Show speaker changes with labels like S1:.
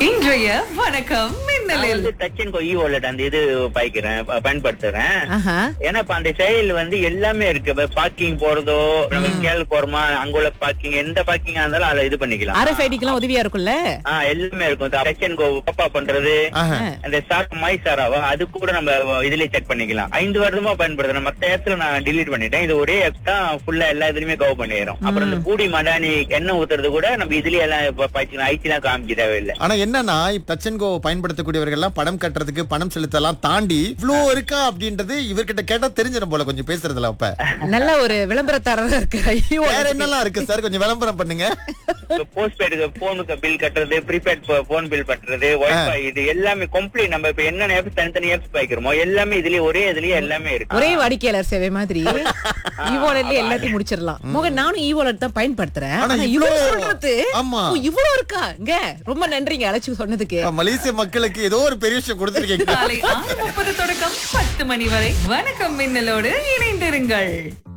S1: இன்றைய வணக்கம்
S2: நான்
S1: மின்னலில்
S2: வந்து touch and go e wallet அந்த இது பாய்க்கிறேன் ப- பயன்படுத்துறேன்
S3: ஆஹா.
S2: ஏன்னா இப்ப அந்த செயல் வந்து எல்லாமே இருக்கு பார்க்கிங் போறதோ நம்ம கேள் போறோமா அங்க உள்ள பார்க்கிங் எந்த பார்க்கிங்கா இருந்தாலும் அதை இது பண்ணிக்கலாம்
S3: RFID க்குலாம் உதவியா இருக்கும்ல
S2: ஆ எல்லாமே இருக்கும் டச் அண்ட் கோ பாப்பா பண்றது
S4: ஆஹா.
S2: அந்த சாக் மை சாராவா அது கூட நம்ம இதுலயே செக் பண்ணிக்கலாம் ஐந்து வருடமா பயன்படுத்துறேன் மத்த இடத்துல நான் delete பண்ணிட்டேன் இது ஒரே ஆப் தான் ஃபுல்லா எல்லா இதுலயுமே கவர் பண்ணிடுறோம் அப்புறம் இந்த பூடி மடானி எண்ணெய் ஊத்துறது கூட நம்ம இதுலயே எல்லாம் இப்ப பாய்ச்சிக்கலாம் ஐடி எல்லாம் காமிக்க தேவையில்லை
S4: ஆனா என்னன்னா டச் அண்ட் கோ பயன்படுத்தக்கூடியவர்கள் எல்லாம் பணம் கட்டுறதுக்கு பணம் செலுத்தலாம் தாண்டி இவ்ளோ இருக்கா அப்படின்றது இவர்கிட்ட கேட்டா தெரிஞ்சிடும் போல கொஞ்சம் பேசுறதுல அப்ப
S3: நல்ல ஒரு விளம்பரத்தாரரா இருக்கு ஐயோ
S4: வேற என்னெல்லாம் இருக்கு சார் கொஞ்சம் விளம்பரம் பண்ணுங்க
S2: போஸ்ட் பெய்டுக்கு போனுக்கு பில் கட்டுறது ப்ரீபெய்ட் போன் பில் கட்டுறது வைஃபை இது எல்லாமே கம்ப்ளீட் நம்ம இப்ப என்னென்ன ஆப்ஸ் தனித்தனி ஆப்ஸ் பாய்க்கிறோமோ எல்லாமே இதுலயே ஒரே இதுலயே எல்லாமே இருக்கு
S3: ஒரே வாடிக்கையாளர் சேவை மாதிரி ஈவாலெட்ல எல்லாத்தையும் முடிச்சிடலாம் மோகன் நானும் ஈவாலெட் தான் பயன்படுத்துறேன்
S4: ஆனா
S3: ஆனா
S4: இவ்ளோ-
S3: இவ்வளவு சொல்றது
S4: ஆமா.
S3: ஓ, இவ்வளவு இருக்கா இங்க ரொம்ப நன்றிங்க அழைச்சு சொன்னதுக்கு
S4: மலேசிய மக்களுக்கு ஏதோ ஒரு பெரிய விஷயம் கொடுத்துருக்கீங்க
S1: காலை ஆறு முப்பது தொடக்கம் பத்து மணி வரை வணக்கம் மின்னலோடு இணைந்திருங்கள்